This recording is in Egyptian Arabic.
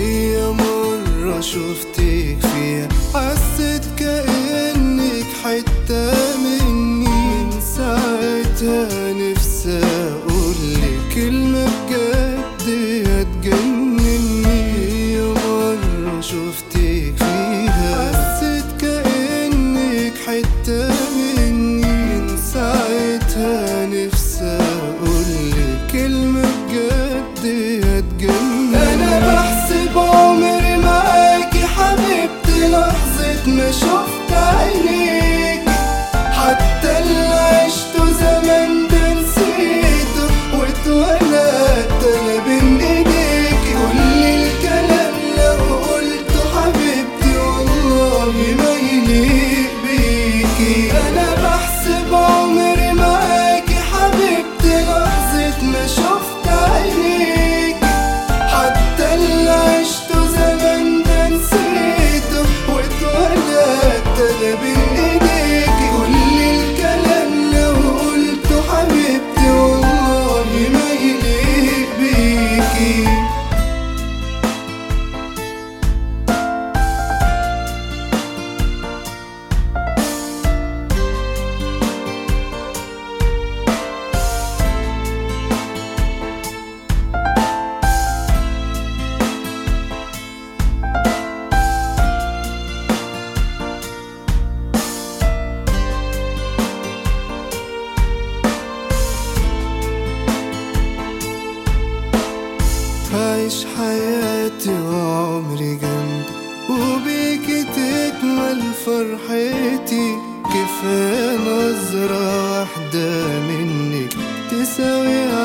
هي مرة شفتك فيها حسيت كأنك حتة مني من ساعتها نفسي أقولك كلمة بجد هتجنني هي مرة شفتك فيها حسيت كأنك حتة مني من ساعتها نفسي أقولك كلمة بجد هتجنني أنا بحسب عمري معاكي حبيبتي لحظة ما شفت عينيك حتى اللي عشته زمان ده نسيته واتولدت أنا بين إيديك كل الكلام لو قلته حبيبتي والله ما يليق بيكي أنا بحسب عمري معاكي حبيبتي لحظة ما شفت عينيك حتى اللي عشته زمان ده نسيته واتولدت أنا بين إيديك كل الكلام لو قلته حبيبتي والله ما يليق بيكي عايش حياتي وعمري جنبك وبيكي تكمل فرحتي كفاية نظرة واحدة منك تساوي